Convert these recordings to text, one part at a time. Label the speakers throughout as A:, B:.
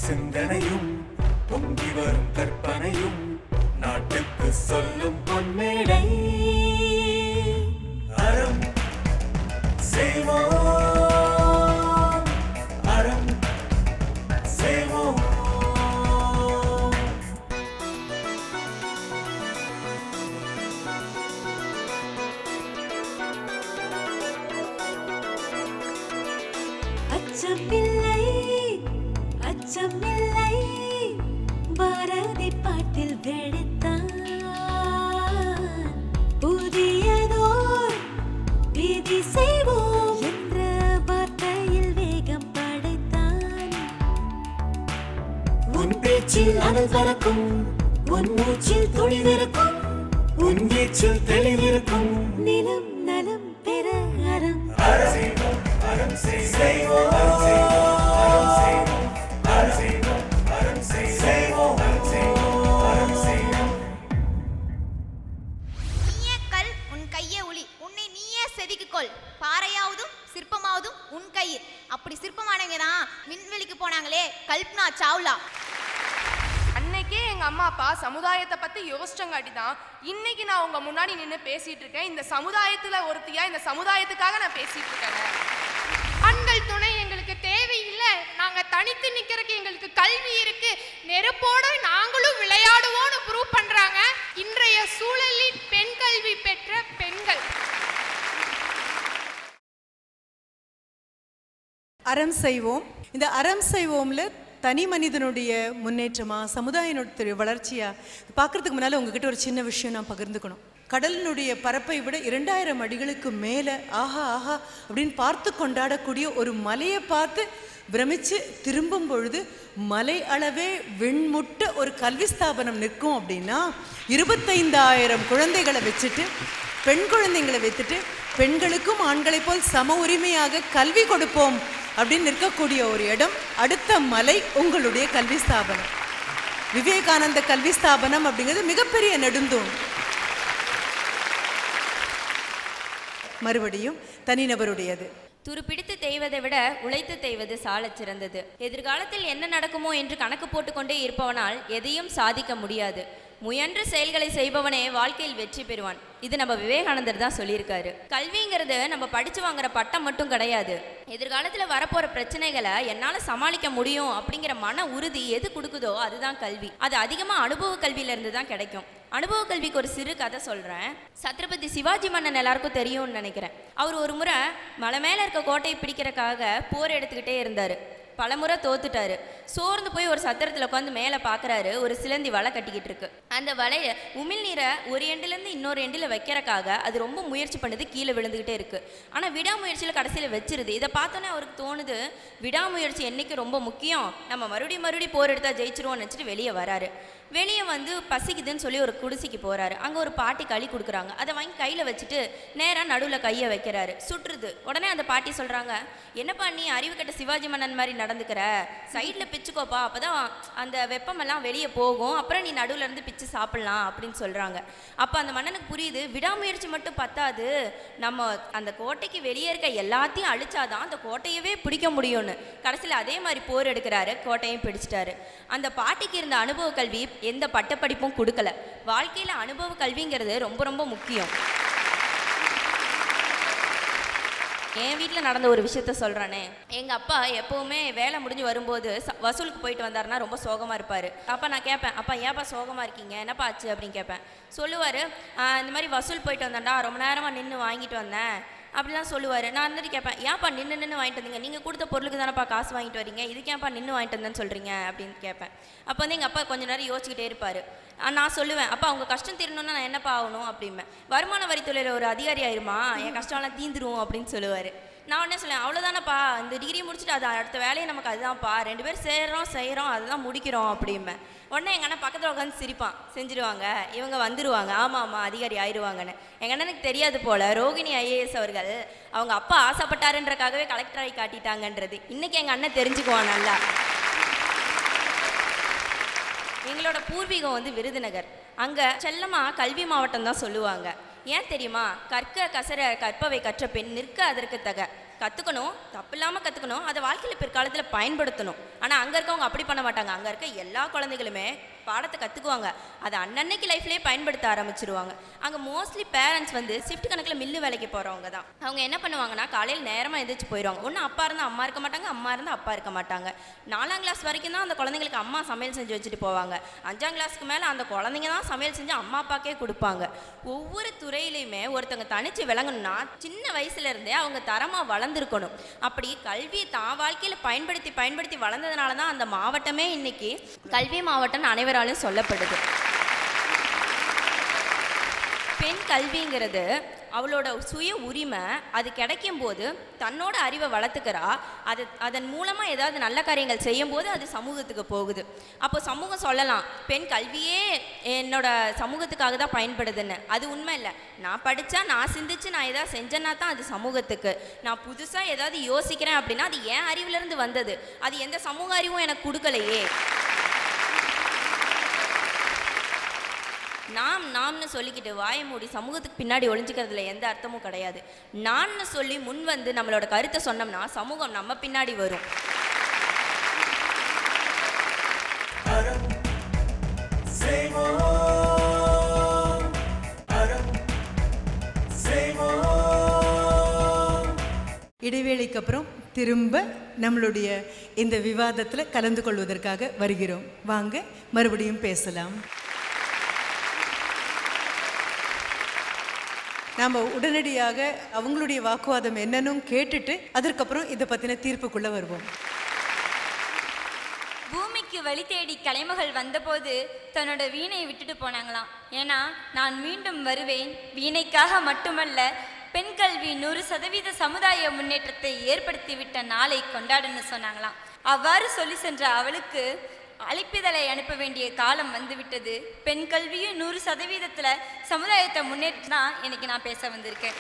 A: சிந்தனையும் பொங்கி வரும் கற்பனையும் நாட்டுக்கு சொல்லும் பொன்மேடை அறம் செய்வோம் அறம் செய்வோம்
B: அச்சமில்லை அச்சமில்லை பாரதி பாட்டில் வெடித்தான் புதியதோர் விதி செய்வோம் என்ற வார்த்தையில் வேகம் படைத்தான்
A: உன் பேச்சில் அனல் பறக்கும் உன் மூச்சில் தொழிலிருக்கும் உன் வீச்சில் தெளிவிருக்கும்
B: நிலம் நலம் பெற அறம்
A: அறம் செய்வோம் அறம் செய்வோம் அறம் செய்வோம் அறம் செய்வோம் அறம் செய்வோம் அறம் செய்வோம் அறம் செய்வோம்
C: நீயே கல் உன் கையே உளி உன்னை நீயே செதுக்கிக்கொள் பாறையாவதும் சிற்பமாவதும் உன் கையில் அப்படி சிற்பமானவங்க தான் விண்வெளிக்கு போனாங்களே கல்பனா சாவ்லா
D: அன்னைக்கே எங்க அம்மா அப்பா சமுதாயத்தை பத்தி யோசிச்சங்காட்டி தான் இன்னைக்கு நான் உங்க முன்னாடி நின்று பேசிட்டு இருக்கேன் இந்த சமுதாயத்துல ஒருத்தியா இந்த சமுதாயத்துக்காக நான் பேசிட்டு இருக்கேங்க
E: ஆண்கள் துணை எங்களுக்கு தேவையில்லை நாங்க தனித்து நிக்கிறதுக்கு எங்களுக்கு கல்வி இருக்கு நெருப்போட நாங்களும் விளையாடுவோம்னு ப்ரூவ் பண்றாங்க இன்றைய சூழலில் பெண் கல்வி பெற்ற பெண்கள்
F: அறம் செய்வோம் இந்த அறம் செய்வோம்ல தனி மனிதனுடைய முன்னேற்றமா சமுதாயத்தினுடைய வளர்ச்சியா பார்க்கறதுக்கு முன்னால உங்ககிட்ட ஒரு சின்ன விஷயம் நான் பகிர்ந்துக்கணும் கடலினுடைய பரப்பை விட இரண்டாயிரம் அடிகளுக்கு மேலே ஆஹா ஆஹா அப்படின்னு பார்த்து கொண்டாடக்கூடிய ஒரு மலையை பார்த்து பிரமிச்சு திரும்பும் பொழுது மலை அளவே விண்முட்ட ஒரு கல்வி ஸ்தாபனம் நிற்கும் அப்படின்னா இருபத்தைந்தாயிரம் குழந்தைகளை வச்சுட்டு பெண் குழந்தைங்களை வைத்துட்டு பெண்களுக்கும் ஆண்களைப் போல் சம உரிமையாக கல்வி கொடுப்போம் அப்படின்னு நிற்கக்கூடிய ஒரு இடம் அடுத்த மலை உங்களுடைய கல்வி ஸ்தாபனம் விவேகானந்த கல்வி ஸ்தாபனம் அப்படிங்கிறது மிகப்பெரிய நெடுந்தூண் மறுபடியும் தனிநபருடையது
G: துருப்பிடித்து தேய்வதை விட உழைத்து தேய்வது சாலச் சிறந்தது எதிர்காலத்தில் என்ன நடக்குமோ என்று கணக்கு போட்டுக்கொண்டே இருப்பவனால் எதையும் சாதிக்க முடியாது முயன்று செயல்களை செய்பவனே வாழ்க்கையில் வெற்றி பெறுவான் இது நம்ம விவேகானந்தர் தான் சொல்லியிருக்காரு கல்விங்கிறது நம்ம படிச்சு வாங்குற பட்டம் மட்டும் கிடையாது எதிர்காலத்துல வரப்போற பிரச்சனைகளை என்னால சமாளிக்க முடியும் அப்படிங்கிற மன உறுதி எது கொடுக்குதோ அதுதான் கல்வி அது அதிகமா அனுபவ கல்வியில இருந்து தான் கிடைக்கும் அனுபவ கல்விக்கு ஒரு சிறு கதை சொல்றேன் சத்ரபதி சிவாஜி மன்னன் எல்லாருக்கும் தெரியும்னு நினைக்கிறேன் அவர் ஒரு முறை மலை மேல இருக்க கோட்டையை பிடிக்கிறதுக்காக போர் எடுத்துக்கிட்டே இருந்தாரு பலமுறை தோத்துட்டாரு சோர்ந்து போய் ஒரு சத்திரத்தில் உட்காந்து மேலே பார்க்குறாரு ஒரு சிலந்தி வலை கட்டிக்கிட்டு இருக்கு அந்த வலையை உமிழ் நீரை ஒரு எண்டுலேருந்து இன்னொரு எண்டில் வைக்கிறக்காக அது ரொம்ப முயற்சி பண்ணுது கீழே விழுந்துக்கிட்டே இருக்கு ஆனால் விடாமுயற்சியில் கடைசியில் வச்சிருது இதை பார்த்தோன்னே அவருக்கு தோணுது விடாமுயற்சி என்னைக்கு ரொம்ப முக்கியம் நம்ம மறுபடியும் மறுபடியும் போர் எடுத்தால் ஜெயிச்சிருவோம்னு நினச்சிட்டு வெளியே வராரு வெளியே வந்து பசிக்குதுன்னு சொல்லி ஒரு குடிசைக்கு போறாரு அங்கே ஒரு பாட்டி களி கொடுக்குறாங்க அதை வாங்கி கையில் வச்சுட்டு நேராக நடுவில் கையை வைக்கிறாரு சுற்றுது உடனே அந்த பாட்டி சொல்கிறாங்க என்னப்பா நீ அறிவு கெட்ட சிவாஜி மன்னன் மாதிரி நடந்துக்கிற சைடில் பிச்சுக்கோப்பா அப்பதான் அந்த வெப்பமெல்லாம் வெளியே போகும் அப்புறம் நீ நடுவுல இருந்து பிச்சு சாப்பிடலாம் அப்படின்னு சொல்கிறாங்க அப்போ அந்த மன்னனுக்கு புரியுது விடாமுயற்சி மட்டும் பத்தாது நம்ம அந்த கோட்டைக்கு வெளியே இருக்க எல்லாத்தையும் அழிச்சாதான் அந்த கோட்டையவே பிடிக்க முடியும்னு கடைசியில் அதே மாதிரி போர் எடுக்கிறாரு கோட்டையும் பிடிச்சிட்டாரு அந்த பாட்டிக்கு இருந்த அனுபவ கல்வி எந்த பட்டப்படிப்பும் கொடுக்கல வாழ்க்கையில் அனுபவ கல்விங்கிறது ரொம்ப ரொம்ப முக்கியம் என் வீட்டில் நடந்த ஒரு விஷயத்த சொல்கிறேனே எங்கள் அப்பா எப்போவுமே வேலை முடிஞ்சு வரும்போது ச- வசூலுக்கு போயிட்டு வந்தாருன்னா ரொம்ப சோகமாக இருப்பார் அப்போ நான் கேட்பேன் அப்பா ஏன்ப்பா சோகமாக இருக்கீங்க என்னப்பா ஆச்சு அப்படின்னு கேட்பேன் சொல்லுவார் இந்த மாதிரி வசூல் போயிட்டு வந்தேன்டா ரொம்ப நேரமாக நின்று வாங்கிட்டு வந்தேன் அப்படிலாம் சொல்லுவார் நான் வந்துட்டு கேட்பேன் ஏன்ப்பா நின்று நின்று வாங்கிட்டு வந்தீங்க நீங்கள் கொடுத்த பொருளுக்கு தானேப்பா காசு வாங்கிட்டு வரீங்க இதுக்கு ஏன்ப்பா நின்று வாங்கிட்டு வந்தேன்னு சொல்கிறீங்க அப்படின்னு கேட்பேன் அப்போ வந்து எங்கள் அப்பா கொஞ்ச நேரம் யோசிச்சுக்கிட்டே இருப்பார் நான் சொல்லுவேன் அப்பா அவங்க கஷ்டம் தீரணும்னா நான் என்னப்பா ஆகணும் அப்படிம்பேன் வருமான வரித்துறையில் ஒரு அதிகாரி ஆயிருமா என் கஷ்டம்லாம் தீந்துரும் அப்படின்னு சொல்லுவார் நான் உடனே சொல்லேன் அவ்வளோதானப்பா இந்த டிகிரி முடிச்சுட்டு அது அடுத்த வேலையை நமக்கு அதுதான்ப்பா ரெண்டு பேரும் சேர்றோம் செய்கிறோம் அதுதான் முடிக்கிறோம் அப்படிம்பேன் உடனே எங்கள் அண்ணன் பக்கத்தில் உட்காந்து சிரிப்பான் செஞ்சிருவாங்க இவங்க வந்துருவாங்க ஆமாம் ஆமாம் அதிகாரி ஆயிடுவாங்கன்னு எங்கள் அண்ணனுக்கு தெரியாது போல ரோகிணி ஐஏஎஸ் அவர்கள் அவங்க அப்பா ஆசைப்பட்டாருன்றக்காகவே கலெக்டர் ஆகி காட்டிட்டாங்கன்றது இன்னைக்கு எங்கள் அண்ணன் தெரிஞ்சுக்குவான் நல்லா எங்களோட பூர்வீகம் வந்து விருதுநகர் அங்கே செல்லமா கல்வி மாவட்டம் தான் சொல்லுவாங்க ஏன் தெரியுமா கற்க கசர கற்பவை கற்ற பெண் நிற்க அதற்கு தக கற்றுக்கணும் தப்பு இல்லாமல் கற்றுக்கணும் அதை வாழ்க்கையில் பிற்காலத்தில் பயன்படுத்தணும் ஆனால் அங்கே இருக்கவங்க அப்படி பண்ண மாட்டாங்க அங்கே இருக்க எல்லா குழந்தைகளுமே பாடத்தை கற்றுக்குவாங்க அதை அன்னன்னைக்கு லைஃப்லேயே பயன்படுத்த ஆரம்பிச்சிருவாங்க அங்கே மோஸ்ட்லி பேரண்ட்ஸ் வந்து ஷிஃப்ட் கணக்கில் மில்லு வேலைக்கு போகிறவங்க தான் அவங்க என்ன பண்ணுவாங்கன்னா காலையில் நேரமாக எந்திரிச்சு போயிடுவாங்க ஒன்று அப்பா இருந்தால் அம்மா இருக்க மாட்டாங்க அம்மா இருந்தால் அப்பா இருக்க மாட்டாங்க நாலாம் கிளாஸ் வரைக்கும் தான் அந்த குழந்தைங்களுக்கு அம்மா சமையல் செஞ்சு வச்சுட்டு போவாங்க அஞ்சாம் கிளாஸ்க்கு மேலே அந்த குழந்தைங்க தான் சமையல் செஞ்சு அம்மா அப்பாக்கே கொடுப்பாங்க ஒவ்வொரு துறையிலையுமே ஒருத்தவங்க தனிச்சு விளங்கணும்னா சின்ன வயசுல இருந்தே அவங்க தரமாக வளர்ந்துருக்கணும் அப்படி கல்வியை தான் வாழ்க்கையில் பயன்படுத்தி பயன்படுத்தி வளர்ந்ததுனால தான் அந்த மாவட்டமே இன்னைக்கு கல்வி மாவட்டம் அனைவராலும் சொல்லப்படுது பெண் கல்விங்கிறது அவளோட சுய உரிமை அது கிடைக்கும் போது தன்னோட அறிவை வளர்த்துக்கிறா அது அதன் மூலமாக ஏதாவது நல்ல காரியங்கள் செய்யும் போது அது சமூகத்துக்கு போகுது அப்போ சமூகம் சொல்லலாம் பெண் கல்வியே என்னோட சமூகத்துக்காக தான் பயன்படுதுன்னு அது உண்மை இல்லை நான் படித்தா நான் சிந்திச்சு நான் ஏதாவது செஞ்சேன்னா தான் அது சமூகத்துக்கு நான் புதுசாக ஏதாவது யோசிக்கிறேன் அப்படின்னா அது என் அறிவிலிருந்து வந்தது அது எந்த சமூக அறிவும் எனக்கு கொடுக்கலையே நாம் நாம்னு சொல்லிக்கிட்டு வாயை மூடி சமூகத்துக்கு பின்னாடி ஒளிஞ்சுக்கிறதுல எந்த அர்த்தமும் கிடையாது நான்னு சொல்லி முன் வந்து நம்மளோட கருத்தை சொன்னோம்னா சமூகம் நம்ம பின்னாடி வரும்
A: அறம் செய்வோம் அறம் செய்வோம்
F: இடைவேளைக்கு அப்புறம் திரும்ப நம்மளுடைய இந்த விவாதத்தில் கலந்து கொள்வதற்காக வருகிறோம் வாங்க மறுபடியும் பேசலாம் நாம் உடனடியாக அவங்களுடைய வாக்குவாதம் என்னன்னு கேட்டுட்டு அதற்கப்புறம் இதை பற்றின தீர்ப்புக்குள்ளே வருவோம்
H: பூமிக்கு வழி தேடி கலைமகள் வந்தபோது தன்னோட வீணையை விட்டுட்டு போனாங்களாம் ஏன்னா நான் மீண்டும் வருவேன் வீணைக்காக மட்டுமல்ல பெண் கல்வி நூறு சதவீத சமுதாய முன்னேற்றத்தை ஏற்படுத்திவிட்ட நாளை கொண்டாடுன்னு சொன்னாங்களாம் அவ்வாறு சொல்லி சென்ற அவளுக்கு அழைப்பிதழை அனுப்ப வேண்டிய காலம் வந்துவிட்டது பெண் கல்வியும் நூறு சதவீதத்துல சமுதாயத்தை முன்னேற்றம் தான் இன்னைக்கு நான் பேச வந்திருக்கேன்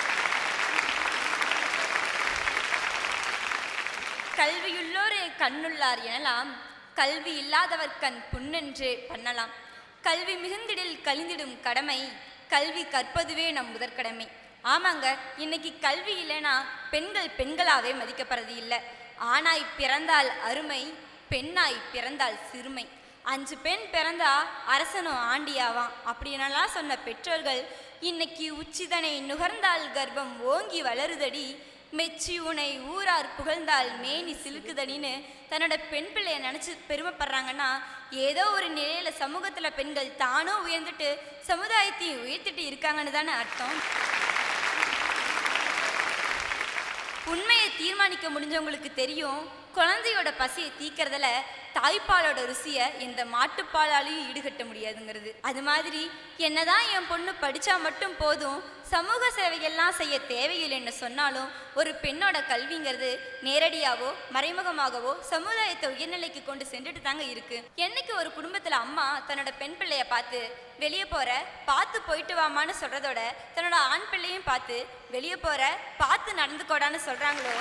H: கல்வியுள்ளோரே கண்ணுள்ளார் எனலாம் கல்வி இல்லாதவர் கண் புண்ணென்று பண்ணலாம் கல்வி மிகுந்திடில் கழிந்திடும் கடமை கல்வி கற்பதுவே நம் முதற்கடமை ஆமாங்க இன்னைக்கு கல்வி இல்லைன்னா பெண்கள் பெண்களாவே மதிக்கப்படுறது இல்லை ஆணாய் பிறந்தால் அருமை பெண்ணாய் பிறந்தால் சிறுமை அஞ்சு பெண் பிறந்தா அரசனும் ஆண்டியாவாம் அப்படின்னலாம் சொன்ன பெற்றோர்கள் இன்னைக்கு உச்சிதனை நுகர்ந்தால் கர்ப்பம் ஓங்கி வளருதடி மெச்சி உனை ஊரார் புகழ்ந்தால் மேனி சிலுக்குதடின்னு தன்னோட பெண் பிள்ளைய நினச்சி பெருமைப்படுறாங்கன்னா ஏதோ ஒரு நிலையில சமூகத்துல பெண்கள் தானும் உயர்ந்துட்டு சமுதாயத்தையும் உயர்த்திட்டு இருக்காங்கன்னு தானே அர்த்தம் உண்மையை தீர்மானிக்க முடிஞ்சவங்களுக்கு தெரியும் குழந்தையோட பசியை தீக்கிறதுல தாய்ப்பாலோட ருசியை எந்த மாட்டுப்பாலாலையும் ஈடுகட்ட முடியாதுங்கிறது அது மாதிரி என்னதான் என் பொண்ணு படிச்சா மட்டும் போதும் சமூக சேவையெல்லாம் செய்ய தேவையில்லைன்னு சொன்னாலும் ஒரு பெண்ணோட கல்விங்கிறது நேரடியாவோ மறைமுகமாகவோ சமுதாயத்தை உயர்நிலைக்கு கொண்டு சென்றுட்டு தாங்க இருக்கு என்னைக்கு ஒரு குடும்பத்துல அம்மா தன்னோட பெண் பிள்ளைய பார்த்து வெளியே போற பார்த்து போயிட்டு வாமான்னு சொல்றதோட தன்னோட ஆண் பிள்ளையும் பார்த்து வெளியே போற பார்த்து நடந்துக்கோடான்னு சொல்றாங்களோ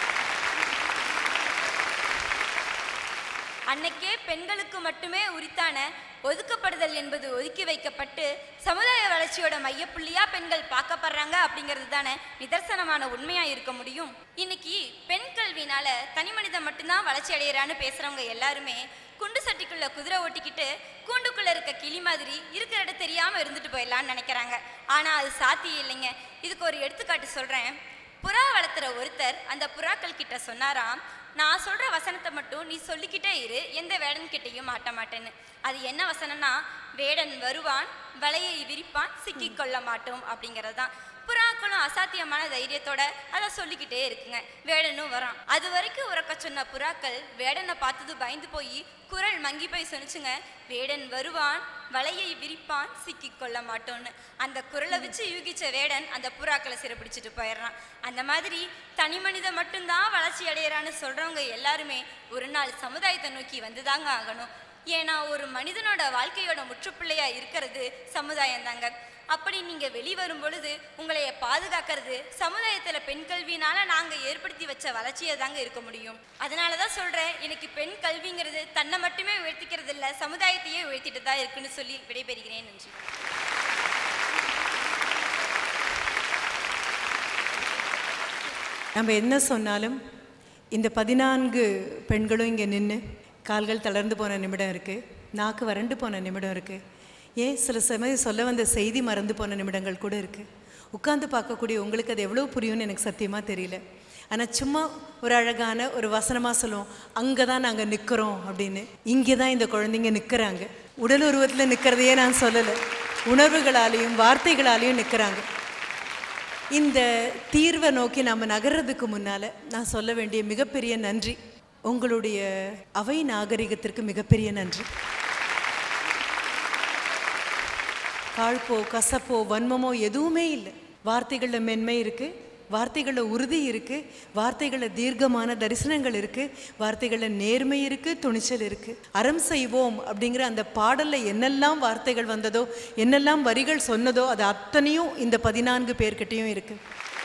H: அன்னைக்கே பெண்களுக்கு மட்டுமே உரித்தான ஒதுக்கப்படுதல் என்பது ஒதுக்கி வைக்கப்பட்டு சமுதாய வளர்ச்சியோட மையப்புள்ளியா பெண்கள் பார்க்கப்படுறாங்க அப்படிங்கிறது தானே நிதர்சனமான உண்மையா இருக்க முடியும் இன்னைக்கு பெண் கல்வினால தனி மனிதன் மட்டும்தான் வளர்ச்சி அடையிறான்னு பேசுறவங்க எல்லாருமே குண்டு சட்டிக்குள்ள குதிரை ஓட்டிக்கிட்டு கூண்டுக்குள்ள இருக்க கிளி மாதிரி இருக்கிற இடம் தெரியாம இருந்துட்டு போயிடலாம்னு நினைக்கிறாங்க ஆனா அது சாத்தியம் இல்லைங்க இதுக்கு ஒரு எடுத்துக்காட்டு சொல்றேன் புறா வளர்த்துற ஒருத்தர் அந்த புறாக்கள் கிட்ட சொன்னாராம் நான் சொல்ற வசனத்தை மட்டும் நீ சொல்லிக்கிட்டே இரு எந்த வேடன் கிட்டையும் மாட்ட மாட்டேன்னு அது என்ன வசனம்னா வேடன் வருவான் வலையை விரிப்பான் சிக்கிக் கொள்ள மாட்டோம் அப்படிங்கிறது தான் புறாக்களும் அசாத்தியமான தைரியத்தோட அதை சொல்லிக்கிட்டே இருக்குங்க வேடனும் வரான் அது வரைக்கும் உறக்க சொன்ன புறாக்கள் வேடனை பார்த்தது பயந்து போய் குரல் மங்கி போய் சொன்னிச்சுங்க வேடன் வருவான் வலையை விரிப்பான் சிக்கிக் கொள்ள மாட்டோம்னு அந்த குரலை வச்சு யூகிச்ச வேடன் அந்த புறாக்களை சிறப்பிடிச்சிட்டு போயிடுறான் அந்த மாதிரி தனி மனிதன் மட்டும்தான் வளர்ச்சி அடையிறான்னு சொல்றவங்க எல்லாருமே ஒரு நாள் சமுதாயத்தை நோக்கி வந்துதாங்க ஆகணும் ஏன்னா ஒரு மனிதனோட வாழ்க்கையோட முற்றுப்பிள்ளையா இருக்கிறது சமுதாயம் தாங்க அப்படி நீங்க வெளிவரும் பொழுது உங்களைய பாதுகாக்கிறது சமுதாயத்துல பெண் கல்வினால நாங்க ஏற்படுத்தி வச்ச வளர்ச்சியை தாங்க இருக்க முடியும் அதனாலதான் சொல்றேன் எனக்கு பெண் கல்விங்கிறது தன்னை மட்டுமே உயர்த்திக்கிறது இல்ல சமுதாயத்தையே உயர்த்திட்டு தான் இருக்குன்னு சொல்லி விடைபெறுகிறேன் நன்றி
F: நம்ம என்ன சொன்னாலும் இந்த பதினான்கு பெண்களும் இங்கே நின்று கால்கள் தளர்ந்து போன நிமிடம் இருக்குது நாக்கு வறண்டு போன நிமிடம் இருக்குது ஏன் சில சமயம் சொல்ல வந்த செய்தி மறந்து போன நிமிடங்கள் கூட இருக்குது உட்கார்ந்து பார்க்கக்கூடிய உங்களுக்கு அது எவ்வளோ புரியும்னு எனக்கு சத்தியமாக தெரியல ஆனால் சும்மா ஒரு அழகான ஒரு வசனமாக சொல்லுவோம் அங்கே தான் நாங்கள் நிற்கிறோம் அப்படின்னு இங்கே தான் இந்த குழந்தைங்க நிற்கிறாங்க உடல் உருவத்தில் நிற்கிறதையே நான் சொல்லலை உணர்வுகளாலேயும் வார்த்தைகளாலேயும் நிற்கிறாங்க இந்த தீர்வை நோக்கி நாம் நகர்றதுக்கு முன்னால் நான் சொல்ல வேண்டிய மிகப்பெரிய நன்றி உங்களுடைய அவை நாகரிகத்திற்கு மிகப்பெரிய நன்றி காழ்ப்போ கசப்போ வன்மமோ எதுவுமே இல்லை வார்த்தைகளில் மென்மை இருக்குது வார்த்தைகளில் உறுதி இருக்குது வார்த்தைகளில் தீர்க்கமான தரிசனங்கள் இருக்குது வார்த்தைகளில் நேர்மை இருக்குது துணிச்சல் இருக்குது அறம் செய்வோம் அப்படிங்கிற அந்த பாடலில் என்னெல்லாம் வார்த்தைகள் வந்ததோ என்னெல்லாம் வரிகள் சொன்னதோ அது அத்தனையும் இந்த பதினான்கு பேர்கிட்டையும் இருக்குது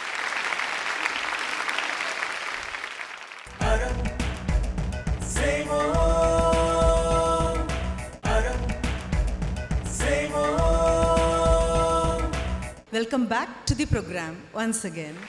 A: செய்வோம் அறம் செய்வோம்
F: welcome back to the program once again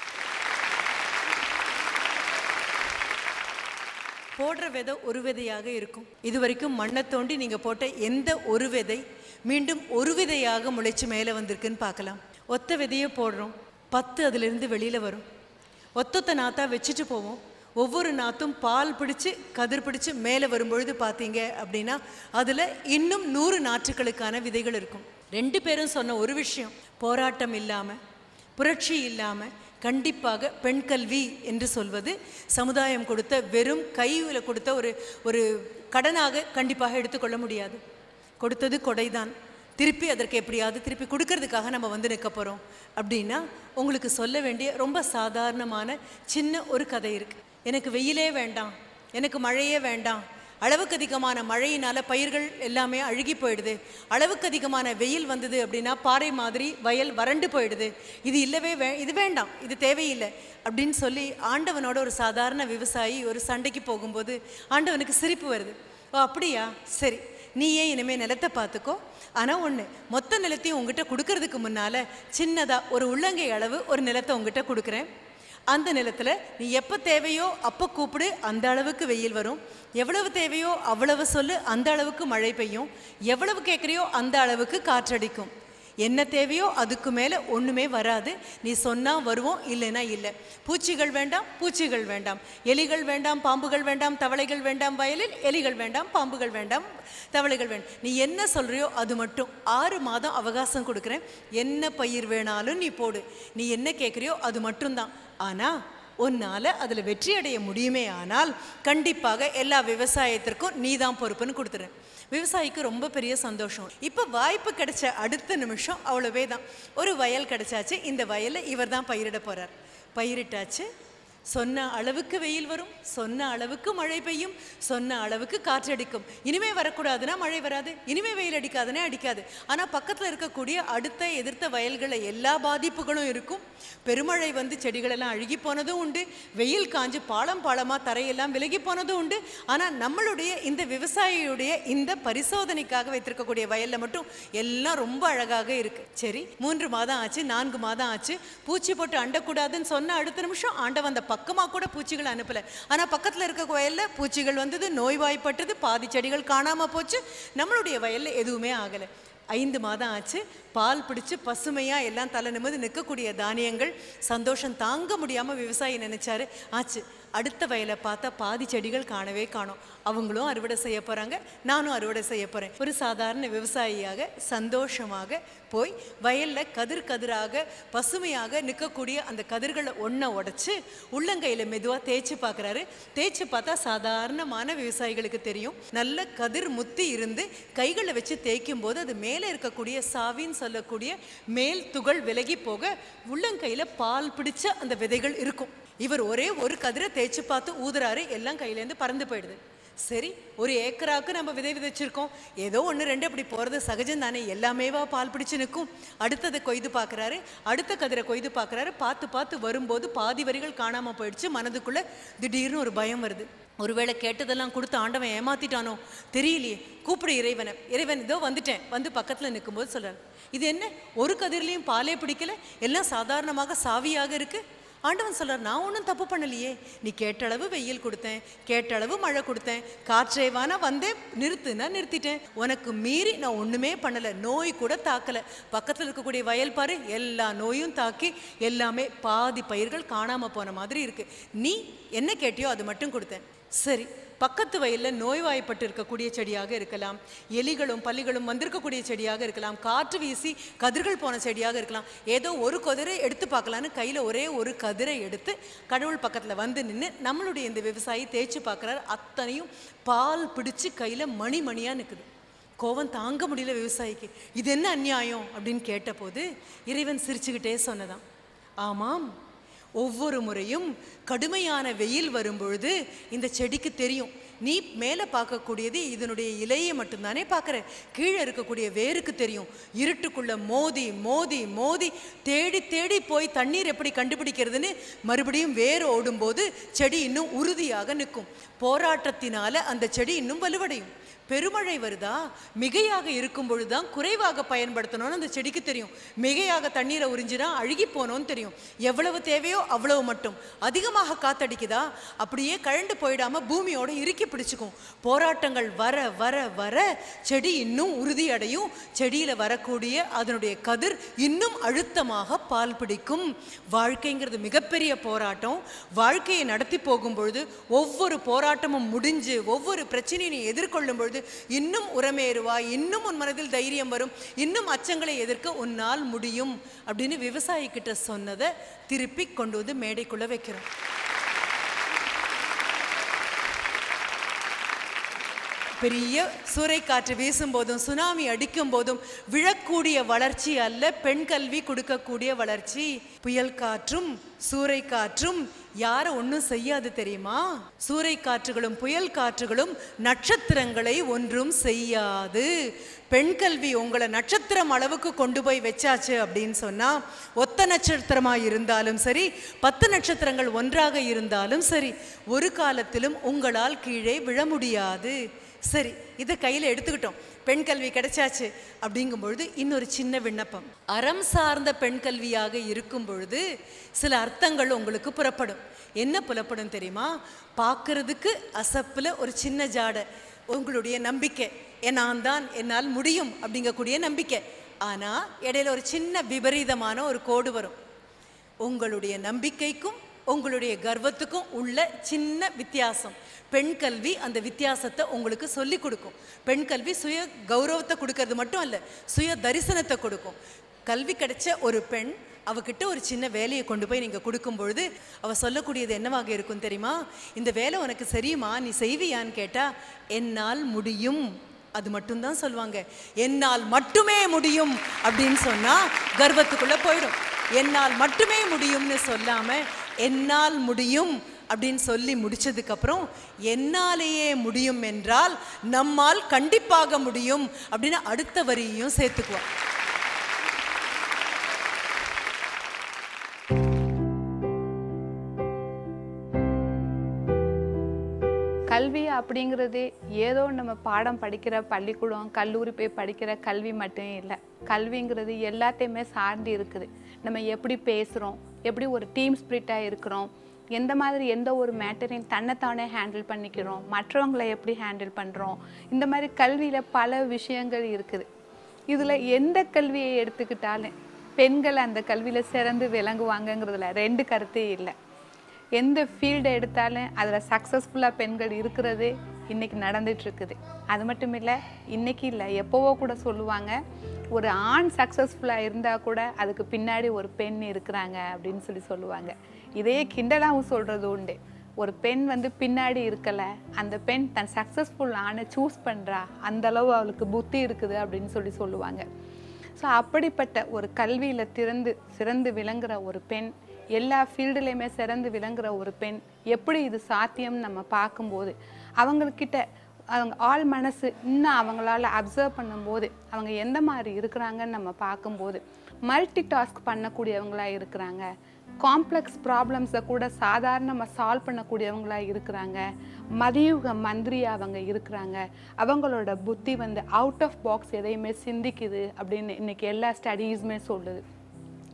F: போடுற விதை ஒரு விதையாக இருக்கும் இது வரைக்கும் மண்ணை தோண்டி நீங்கள் போட்ட எந்த ஒரு விதை மீண்டும் ஒரு விதையாக முளைச்சு மேலே வந்திருக்குன்னு பார்க்கலாம் ஒத்த விதையை போடுறோம் பத்து அதிலிருந்து வெளியில் வரும் ஒத்தொத்த நாத்தா வச்சுட்டு போவோம் ஒவ்வொரு நாத்தும் பால் பிடிச்சு கதிர் பிடிச்சு மேலே வரும்பொழுது பார்த்தீங்க அப்படின்னா அதில் இன்னும் நூறு நாற்றுக்களுக்கான விதைகள் இருக்கும் ரெண்டு பேரும் சொன்ன ஒரு விஷயம் போராட்டம் இல்லாமல் புரட்சி இல்லாமல் கண்டிப்பாக பெண் கல்வி என்று சொல்வது சமுதாயம் கொடுத்த வெறும் கையில் கொடுத்த ஒரு ஒரு கடனாக கண்டிப்பாக எடுத்துக்கொள்ள முடியாது கொடுத்தது கொடைதான் திருப்பி அதற்கு எப்படியாவது திருப்பி கொடுக்கறதுக்காக நம்ம வந்து நிற்க போகிறோம் அப்படின்னா உங்களுக்கு சொல்ல வேண்டிய ரொம்ப சாதாரணமான சின்ன ஒரு கதை இருக்குது எனக்கு வெயிலே வேண்டாம் எனக்கு மழையே வேண்டாம் அளவுக்கு அதிகமான மழையினால பயிர்கள் எல்லாமே அழுகி போயிடுது அளவுக்கு அதிகமான வெயில் வந்தது அப்படின்னா பாறை மாதிரி வயல் வறண்டு போயிடுது இது இல்லவே வே இது வேண்டாம் இது தேவையில்லை அப்படின்னு சொல்லி ஆண்டவனோட ஒரு சாதாரண விவசாயி ஒரு சண்டைக்கு போகும்போது ஆண்டவனுக்கு சிரிப்பு வருது ஓ அப்படியா சரி நீயே இனிமே நிலத்தை பார்த்துக்கோ ஆனால் ஒன்று மொத்த நிலத்தையும் உங்ககிட்ட கொடுக்கறதுக்கு முன்னால் சின்னதாக ஒரு உள்ளங்கை அளவு ஒரு நிலத்தை உங்ககிட்ட கொடுக்குறேன் அந்த நிலத்தில் நீ எப்போ தேவையோ அப்போ கூப்பிடு அந்த அளவுக்கு வெயில் வரும் எவ்வளவு தேவையோ அவ்வளவு சொல்லு அந்த அளவுக்கு மழை பெய்யும் எவ்வளவு கேட்குறியோ அந்த அளவுக்கு காற்றடிக்கும் என்ன தேவையோ அதுக்கு மேலே ஒன்றுமே வராது நீ சொன்னால் வருவோம் இல்லைன்னா இல்லை பூச்சிகள் வேண்டாம் பூச்சிகள் வேண்டாம் எலிகள் வேண்டாம் பாம்புகள் வேண்டாம் தவளைகள் வேண்டாம் வயலில் எலிகள் வேண்டாம் பாம்புகள் வேண்டாம் தவளைகள் வேண்டாம் நீ என்ன சொல்கிறியோ அது மட்டும் ஆறு மாதம் அவகாசம் கொடுக்குறேன் என்ன பயிர் வேணாலும் நீ போடு நீ என்ன கேட்குறியோ அது மட்டும்தான் ஆனால் உன்னால் அதில் வெற்றி அடைய முடியுமே ஆனால் கண்டிப்பாக எல்லா விவசாயத்திற்கும் நீ தான் பொறுப்புன்னு கொடுத்துறேன் விவசாயிக்கு ரொம்ப பெரிய சந்தோஷம் இப்போ வாய்ப்பு கிடைச்ச அடுத்த நிமிஷம் அவ்வளவே தான் ஒரு வயல் கிடைச்சாச்சு இந்த வயலில் இவர் தான் பயிரிட போகிறார் பயிரிட்டாச்சு சொன்ன அளவுக்கு வெயில் வரும் சொன்ன அளவுக்கு மழை பெய்யும் சொன்ன அளவுக்கு காற்றடிக்கும் இனிமே வரக்கூடாதுன்னா மழை வராது இனிமே வெயில் அடிக்காதுன்னா அடிக்காது ஆனால் பக்கத்தில் இருக்கக்கூடிய அடுத்த எதிர்த்த வயல்களில் எல்லா பாதிப்புகளும் இருக்கும் பெருமழை வந்து செடிகளெல்லாம் அழுகி போனதும் உண்டு வெயில் காஞ்சு பாலம் பாலமாக தரையெல்லாம் விலகி போனதும் உண்டு ஆனால் நம்மளுடைய இந்த விவசாயியுடைய இந்த பரிசோதனைக்காக வைத்திருக்கக்கூடிய வயலில் மட்டும் எல்லாம் ரொம்ப அழகாக இருக்கு சரி மூன்று மாதம் ஆச்சு நான்கு மாதம் ஆச்சு பூச்சி போட்டு அண்டக்கூடாதுன்னு சொன்ன அடுத்த நிமிஷம் ஆண்டவன் அந்த பக்கமாக கூட பூச்சிகள் அனுப்பலை ஆனால் பக்கத்தில் இருக்க வயலில் பூச்சிகள் வந்தது நோய்வாய்ப்பட்டது பாதி செடிகள் காணாமல் போச்சு நம்மளுடைய வயலில் எதுவுமே ஆகலை ஐந்து மாதம் ஆச்சு பால் பிடிச்சு பசுமையாக எல்லாம் தலை நிமிர்ந்து நிற்கக்கூடிய தானியங்கள் சந்தோஷம் தாங்க முடியாமல் விவசாயி நினைச்சாரு ஆச்சு அடுத்த வயலை பார்த்தா பாதி செடிகள் காணவே காணோம் அவங்களும் அறுவடை செய்ய போகிறாங்க நானும் அறுவடை செய்ய போகிறேன் ஒரு சாதாரண விவசாயியாக சந்தோஷமாக போய் வயலில் கதிர் கதிராக பசுமையாக நிற்கக்கூடிய அந்த கதிர்களை ஒன்றை உடைச்சு உள்ளங்கையில் மெதுவாக தேய்ச்சி பார்க்குறாரு தேய்ச்சி பார்த்தா சாதாரணமான விவசாயிகளுக்கு தெரியும் நல்ல கதிர் முத்தி இருந்து கைகளை வச்சு தேய்க்கும் போது அது மேலே இருக்கக்கூடிய சாவின்னு சொல்லக்கூடிய மேல் துகள் விலகி போக உள்ளங்கையில் பால் பிடிச்ச அந்த விதைகள் இருக்கும் இவர் ஒரே ஒரு கதிரை தேய்ச்சி பார்த்து ஊதுறாரு எல்லாம் கையிலேருந்து பறந்து போயிடுது சரி ஒரு ஏக்கராவுக்கு நம்ம விதை விதைச்சிருக்கோம் ஏதோ ஒன்று ரெண்டு அப்படி போகிறது சகஜம் தானே எல்லாமேவா பால் பிடிச்சு நிற்கும் அடுத்ததை கொய்து பார்க்குறாரு அடுத்த கதிரை கொய்து பார்க்குறாரு பார்த்து பார்த்து வரும்போது பாதி வரிகள் காணாமல் போயிடுச்சு மனதுக்குள்ளே திடீர்னு ஒரு பயம் வருது ஒருவேளை கேட்டதெல்லாம் கொடுத்து ஆண்டவன் ஏமாத்திட்டானோ தெரியலையே கூப்பிடு இறைவனை இறைவன் இதோ வந்துட்டேன் வந்து பக்கத்தில் நிற்கும்போது சொல்கிறார் இது என்ன ஒரு கதிர்லையும் பாலே பிடிக்கல எல்லாம் சாதாரணமாக சாவியாக இருக்குது ஆண்டவன் சொல்றார் நான் ஒன்றும் தப்பு பண்ணலையே நீ கேட்ட அளவு வெயில் கொடுத்தேன் கேட்ட அளவு மழை கொடுத்தேன் காற்றேவானா வந்தேன் நிறுத்துனா நிறுத்திட்டேன் உனக்கு மீறி நான் ஒண்ணுமே பண்ணல நோய் கூட தாக்கல பக்கத்துல இருக்கக்கூடிய வயல் பாரு எல்லா நோயும் தாக்கி எல்லாமே பாதி பயிர்கள் காணாம போன மாதிரி இருக்கு நீ என்ன கேட்டியோ அது மட்டும் கொடுத்தேன் சரி பக்கத்து வயலில் நோய்வாய்ப்பட்டு இருக்கக்கூடிய செடியாக இருக்கலாம் எலிகளும் பல்லிகளும் வந்திருக்கக்கூடிய செடியாக இருக்கலாம் காற்று வீசி கதிர்கள் போன செடியாக இருக்கலாம் ஏதோ ஒரு கதிரை எடுத்து பார்க்கலான்னு கையில் ஒரே ஒரு கதிரை எடுத்து கடவுள் பக்கத்தில் வந்து நின்று நம்மளுடைய இந்த விவசாயி தேய்ச்சி பார்க்குறாரு அத்தனையும் பால் பிடிச்சு கையில் மணி மணியாக நிற்குது கோவம் தாங்க முடியல விவசாயிக்கு இது என்ன அநியாயம் அப்படின்னு கேட்டபோது இறைவன் சிரிச்சுக்கிட்டே சொன்னதாம் ஆமாம் ஒவ்வொரு முறையும் கடுமையான வெயில் வரும்பொழுது இந்த செடிக்கு தெரியும் நீ மேலே பார்க்கக்கூடியது இதனுடைய இலையை மட்டும்தானே பார்க்குற கீழே இருக்கக்கூடிய வேருக்கு தெரியும் இருட்டுக்குள்ள மோதி மோதி மோதி தேடி தேடி போய் தண்ணீர் எப்படி கண்டுபிடிக்கிறதுன்னு மறுபடியும் வேர் ஓடும்போது செடி இன்னும் உறுதியாக நிற்கும் போராட்டத்தினால அந்த செடி இன்னும் வலுவடையும் பெருமழை வருதா மிகையாக இருக்கும் பொழுதுதான் குறைவாக பயன்படுத்தணும்னு அந்த செடிக்கு தெரியும் மிகையாக தண்ணீரை உறிஞ்சினா அழுகி போனோன்னு தெரியும் எவ்வளவு தேவையோ அவ்வளவு மட்டும் அதிகமாக காத்தடிக்குதா அப்படியே கழண்டு போயிடாம பூமியோட இறுக்கி பிடிச்சுக்கும் போராட்டங்கள் வர வர வர செடி இன்னும் உறுதியடையும் செடியில வரக்கூடிய அதனுடைய கதிர் இன்னும் அழுத்தமாக பால் பிடிக்கும் வாழ்க்கைங்கிறது மிகப்பெரிய போராட்டம் வாழ்க்கையை நடத்தி போகும் பொழுது ஒவ்வொரு போராட்டமும் முடிஞ்சு ஒவ்வொரு பிரச்சனையை நீ எதிர்கொள்ளும் பொழுது இன்னும் உரமேறுவாய் இன்னும் உன் மனதில் தைரியம் வரும் இன்னும் அச்சங்களை எதிர்க்க உன்னால் முடியும் அப்படின்னு விவசாயி கிட்ட சொன்னதை திருப்பி கொண்டு வந்து மேடைக்குள்ள வைக்கிறோம் பெரிய சூறைக்காற்று வீசும் போதும் சுனாமி அடிக்கும் போதும் விழக்கூடிய வளர்ச்சி அல்ல பெண் கல்வி கொடுக்கக்கூடிய வளர்ச்சி புயல் காற்றும் சூறைக்காற்றும் யார ஒன்றும் செய்யாது தெரியுமா சூறைக்காற்றுகளும் புயல் காற்றுகளும் நட்சத்திரங்களை ஒன்றும் செய்யாது பெண் கல்வி உங்களை நட்சத்திரம் அளவுக்கு கொண்டு போய் வச்சாச்சு அப்படின்னு சொன்னா ஒத்த நட்சத்திரமா இருந்தாலும் சரி பத்து நட்சத்திரங்கள் ஒன்றாக இருந்தாலும் சரி ஒரு காலத்திலும் உங்களால் கீழே விழ முடியாது சரி இதை கையில் எடுத்துக்கிட்டோம் பெண் கல்வி கிடைச்சாச்சு அப்படிங்கும் பொழுது இன்னொரு சின்ன விண்ணப்பம் அறம் சார்ந்த பெண் கல்வியாக இருக்கும் பொழுது சில அர்த்தங்கள் உங்களுக்கு புறப்படும் என்ன புலப்படும் தெரியுமா பார்க்கறதுக்கு அசப்பில் ஒரு சின்ன ஜாடை உங்களுடைய நம்பிக்கை "எ, நான் தான் என்னால் முடியும் அப்படிங்கக்கூடிய நம்பிக்கை ஆனால் இடையில ஒரு சின்ன விபரீதமான ஒரு கோடு வரும் உங்களுடைய நம்பிக்கைக்கும் உங்களுடைய கர்வத்துக்கும் உள்ள சின்ன வித்தியாசம் பெண் கல்வி அந்த வித்தியாசத்தை உங்களுக்கு சொல்லி கொடுக்கும் பெண் கல்வி சுய கௌரவத்தை கொடுக்கறது மட்டும் அல்ல சுய தரிசனத்தை கொடுக்கும் கல்வி கிடைச்ச ஒரு பெண் அவகிட்ட ஒரு சின்ன வேலையை கொண்டு போய் நீங்கள் கொடுக்கும் பொழுது அவ சொல்லக்கூடியது என்னவாக இருக்கும் தெரியுமா இந்த வேலை உனக்கு சரியுமா நீ செய்வியான்னு கேட்டா என்னால் முடியும் அது மட்டும்தான் சொல்லுவாங்க என்னால் மட்டுமே முடியும் அப்படின்னு சொன்னா கர்வத்துக்குள்ள போயிடும் என்னால் மட்டுமே முடியும்னு சொல்லாம என்னால் முடியும் அப்படின்னு சொல்லி முடிச்சதுக்கு அப்புறம் என்னாலேயே முடியும் என்றால் நம்மால் கண்டிப்பாக முடியும் அப்படின்னு அடுத்த வரியையும் சேர்த்துக்குவோம்
I: கல்வி அப்படிங்கிறது ஏதோ நம்ம பாடம் படிக்கிற பள்ளிக்கூடம் கல்லூரி போய் படிக்கிற கல்வி மட்டும் இல்லை கல்விங்கிறது எல்லாத்தையுமே சார்ந்து இருக்குது நம்ம எப்படி பேசுகிறோம் எப்படி ஒரு டீம் ஸ்பிரிட்டாக இருக்கிறோம் எந்த மாதிரி எந்த ஒரு மேட்டரையும் தன்னைத்தானே ஹேண்டில் பண்ணிக்கிறோம் மற்றவங்களை எப்படி ஹேண்டில் பண்ணுறோம் இந்த மாதிரி கல்வியில் பல விஷயங்கள் இருக்குது இதில் எந்த கல்வியை எடுத்துக்கிட்டாலும் பெண்கள் அந்த கல்வியில் சிறந்து விளங்குவாங்கங்கிறதுல ரெண்டு கருத்தே இல்லை எந்த ஃபீல்டை எடுத்தாலும் அதில் சக்ஸஸ்ஃபுல்லாக பெண்கள் இருக்கிறது இன்றைக்கி நடந்துட்டு இருக்குது அது மட்டும் இல்லை இன்றைக்கி இல்லை எப்போவோ கூட சொல்லுவாங்க ஒரு ஆண் சக்ஸஸ்ஃபுல்லாக இருந்தால் கூட அதுக்கு பின்னாடி ஒரு பெண் இருக்கிறாங்க அப்படின்னு சொல்லி சொல்லுவாங்க இதே கிண்டலாகவும் சொல்கிறது உண்டு ஒரு பெண் வந்து பின்னாடி இருக்கலை அந்த பெண் தன் சக்ஸஸ்ஃபுல் ஆணை சூஸ் பண்ணுறா அந்தளவு அவளுக்கு புத்தி இருக்குது அப்படின்னு சொல்லி சொல்லுவாங்க ஸோ அப்படிப்பட்ட ஒரு கல்வியில் திறந்து சிறந்து விளங்குற ஒரு பெண் எல்லா ஃபீல்டுலேயுமே சிறந்து விளங்குற ஒரு பெண் எப்படி இது சாத்தியம்னு நம்ம பார்க்கும்போது அவங்கக்கிட்ட அவங்க ஆள் மனசு இன்னும் அவங்களால அப்சர்வ் பண்ணும்போது அவங்க எந்த மாதிரி இருக்கிறாங்கன்னு நம்ம பார்க்கும்போது மல்டி டாஸ்க் பண்ணக்கூடியவங்களா இருக்கிறாங்க காம்ப்ளெக்ஸ் ப்ராப்ளம்ஸை கூட சாதாரணமாக சால்வ் பண்ணக்கூடியவங்களா இருக்கிறாங்க மதியுக மந்திரியாக அவங்க இருக்கிறாங்க அவங்களோட புத்தி வந்து அவுட் ஆஃப் பாக்ஸ் எதையுமே சிந்திக்குது அப்படின்னு இன்னைக்கு எல்லா ஸ்டடீஸுமே சொல்லுது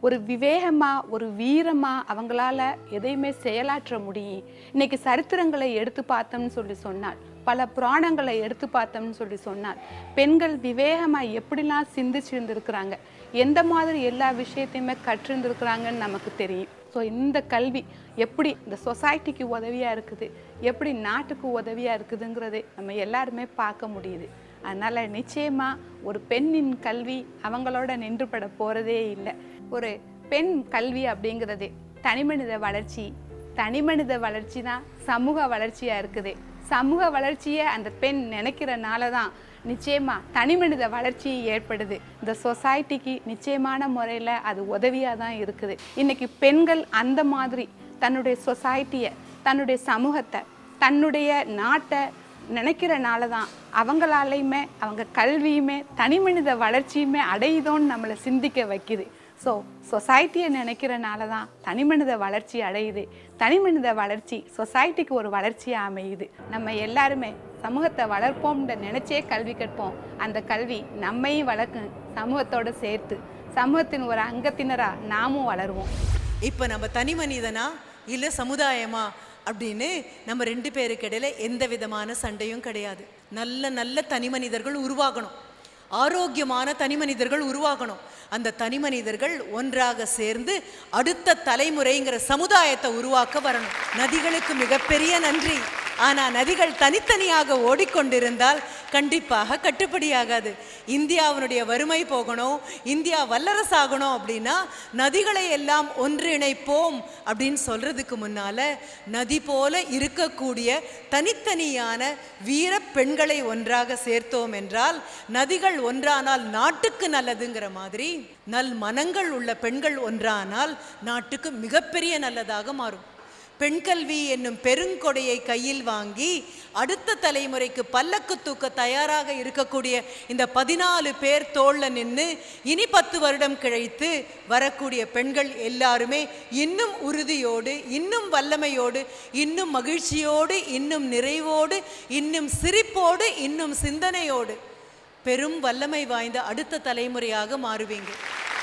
I: ஒரு விவேகமா ஒரு வீரமா அவங்களால எதையுமே செயலாற்ற முடியும் இன்னைக்கு சரித்திரங்களை எடுத்து பார்த்தோம்னு சொல்லி சொன்னால் பல புராணங்களை எடுத்து பார்த்தோம்னு சொல்லி சொன்னால் பெண்கள் விவேகமா எப்படிலாம் சிந்திச்சு இருந்திருக்கிறாங்க எந்த மாதிரி எல்லா விஷயத்தையுமே கற்றிருந்திருக்கிறாங்கன்னு நமக்கு தெரியும் ஸோ இந்த கல்வி எப்படி இந்த சொசைட்டிக்கு உதவியாக இருக்குது எப்படி நாட்டுக்கு உதவியாக இருக்குதுங்கிறது நம்ம எல்லாருமே பார்க்க முடியுது அதனால் நிச்சயமாக ஒரு பெண்ணின் கல்வி அவங்களோட நின்றுபட போகிறதே இல்லை ஒரு பெண் கல்வி அப்படிங்கிறது தனிமனித வளர்ச்சி தனிமனித வளர்ச்சி தான் சமூக வளர்ச்சியாக இருக்குது சமூக வளர்ச்சியை அந்த பெண் நினைக்கிறனால தான் நிச்சயமா தனிமனித வளர்ச்சி ஏற்படுது இந்த சொசைட்டிக்கு நிச்சயமான முறையில் அது உதவியாக தான் இருக்குது இன்னைக்கு பெண்கள் அந்த மாதிரி தன்னுடைய சொசைட்டியை தன்னுடைய சமூகத்தை தன்னுடைய நாட்டை நினைக்கிறனால தான் அவங்களாலையுமே அவங்க கல்வியுமே தனிமனித வளர்ச்சியுமே அடையுதோன்னு நம்மளை சிந்திக்க வைக்குது ஸோ சொசைட்டியை நினைக்கிறனால தான் தனிமனித வளர்ச்சி அடையுது தனிமனித வளர்ச்சி சொசைட்டிக்கு ஒரு வளர்ச்சியாக அமையுது நம்ம எல்லாருமே சமூகத்தை வளர்ப்போம்ன்ற நினைச்சே கல்வி கற்போம் அந்த கல்வி நம்மையும் வளர்க்கும் சமூகத்தோட சேர்த்து சமூகத்தின் ஒரு அங்கத்தினராக நாமும் வளருவோம்
F: இப்போ நம்ம தனி மனிதனா இல்லை சமுதாயமா அப்படின்னு நம்ம ரெண்டு பேருக்கு இடையில எந்த விதமான சண்டையும் கிடையாது நல்ல நல்ல தனி மனிதர்கள் உருவாகணும் ஆரோக்கியமான தனி மனிதர்கள் உருவாகணும் அந்த தனி மனிதர்கள் ஒன்றாக சேர்ந்து அடுத்த தலைமுறைங்கிற சமுதாயத்தை உருவாக்க வரணும் நதிகளுக்கு மிகப்பெரிய நன்றி ஆனா நதிகள் தனித்தனியாக ஓடிக்கொண்டிருந்தால் கண்டிப்பாக கட்டுப்படியாகாது இந்தியாவினுடைய வறுமை போகணும் இந்தியா வல்லரசாகணும் அப்படின்னா நதிகளை எல்லாம் ஒன்றிணைப்போம் அப்படின்னு சொல்றதுக்கு முன்னால நதி போல இருக்கக்கூடிய தனித்தனியான வீர பெண்களை ஒன்றாக சேர்த்தோம் என்றால் நதிகள் ஒன்றானால் நாட்டுக்கு நல்லதுங்கிற மாதிரி நல் மனங்கள் உள்ள பெண்கள் ஒன்றானால் நாட்டுக்கு மிகப்பெரிய நல்லதாக மாறும் பெண் கல்வி என்னும் பெருங்கொடையை கையில் வாங்கி அடுத்த தலைமுறைக்கு பல்லக்கு தூக்க தயாராக இருக்கக்கூடிய இந்த பதினாலு பேர் தோல்ல நின்று இனி பத்து வருடம் கிழைத்து வரக்கூடிய பெண்கள் எல்லாருமே இன்னும் உறுதியோடு இன்னும் வல்லமையோடு இன்னும் மகிழ்ச்சியோடு இன்னும் நிறைவோடு இன்னும் சிரிப்போடு இன்னும் சிந்தனையோடு பெரும் வல்லமை வாய்ந்த அடுத்த தலைமுறையாக மாறுவீங்க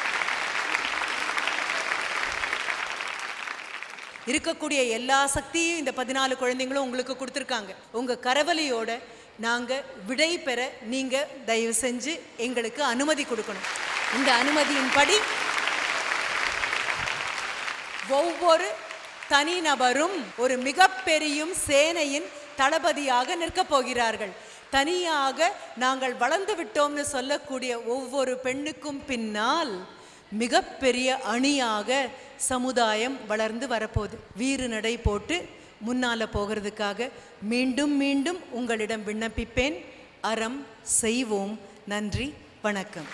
F: இருக்கக்கூடிய எல்லா சக்தியும் இந்த பதினாலு குழந்தைங்களும் உங்களுக்கு கொடுத்துருக்காங்க உங்க கரவலையோட நாங்க விடை பெற நீங்க தயவு செஞ்சு எங்களுக்கு அனுமதி கொடுக்கணும் இந்த அனுமதியின்படி ஒவ்வொரு தனிநபரும் ஒரு மிகப்பெரிய சேனையின் தளபதியாக நிற்கப் போகிறார்கள் தனியாக நாங்கள் வளர்ந்து விட்டோம்னு சொல்லக்கூடிய ஒவ்வொரு பெண்ணுக்கும் பின்னால் மிகப்பெரிய அணியாக சமுதாயம் வளர்ந்து வரப்போகுது வீறு நடை போட்டு முன்னால போகிறதுக்காக மீண்டும் மீண்டும் உங்களிடம் விண்ணப்பிப்பேன் அறம் செய்வோம் நன்றி வணக்கம்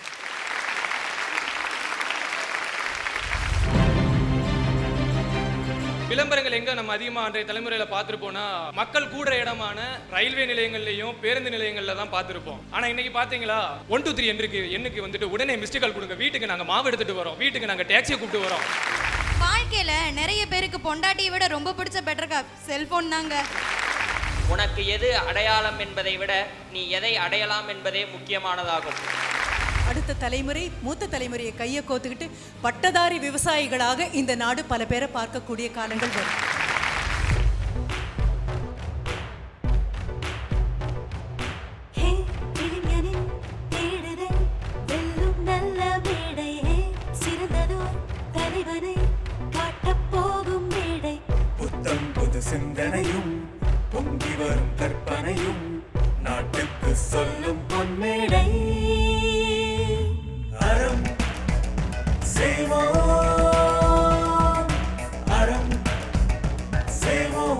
J: விளம்பரங்கள் எங்க நம்ம அதிகமா அன்றைய தலைமுறையில பார்த்திருப்போம்னா மக்கள் கூடுற இடமான ரயில்வே நிலையங்கள்லயும் பேருந்து நிலையங்கள்ல தான் பார்த்திருப்போம் ஆனா இன்னைக்கு பாத்தீங்களா ஒன் டூ த்ரீ எண்ணுக்கு எண்ணுக்கு வந்துட்டு உடனே மிஸ்டு கால் கொடுங்க வீட்டுக்கு நாங்க மாவு எடுத்துட்டு வரோம் வீட்டுக்கு நாங்க டாக்ஸியை கூப்பிட்டு வரோம்
K: வாழ்க்கையில நிறைய பேருக்கு பொண்டாட்டியை விட ரொம்ப பிடிச்ச பெட்டர் செல்போன் தாங்க
L: உனக்கு எது அடையாளம் என்பதை விட நீ எதை அடையலாம் என்பதே முக்கியமானதாகும்
F: அடுத்த தலைமுறை மூத்த தலைமுறையை கையை கோத்துக்கிட்டு பட்டதாரி விவசாயிகளாக இந்த நாடு பல பேரை பார்க்கக்கூடிய காலங்கள் வரும்
B: ஹே இளைஞனின் தேடுதல் வெல்லும் நல்ல மேடை ஹே சிறந்ததோர் தலைவனை காட்டப் போகும் மேடை
A: புத்தம் புது சிந்தனையும் பொங்கி வரும் கற்பனையும் நாட்டுக்கு சொல்லும் பொன்மேடை அறம் செய்வோம் அறம் செய்வோம்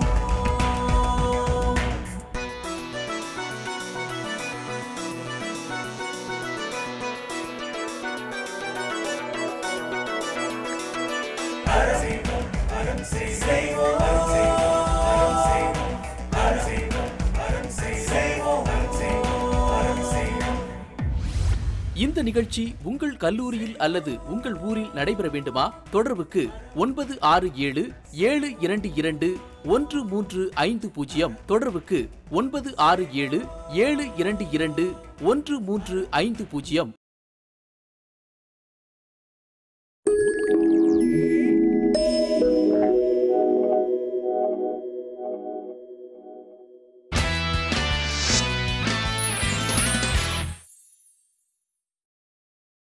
A: அறம் செய்வோம் அறம் செய்வோம் அறம் செய்வோம் அறம் செய்வோம் அறம் செய்வோம் அறம் செய்வோம் அறம் செய்வோம்
M: இந்த நிகழ்ச்சி உங்கள் கல்லூரியில் அல்லது உங்கள் ஊரில் நடைபெற வேண்டுமா தொடர்புக்கு ஒன்பது ஆறு ஏழு ஏழு இரண்டு இரண்டு ஒன்று மூன்று ஐந்து பூஜ்ஜியம் தொடர்புக்கு ஒன்பது ஆறு ஏழு ஏழு இரண்டு இரண்டு ஒன்று மூன்று ஐந்து பூஜ்ஜியம்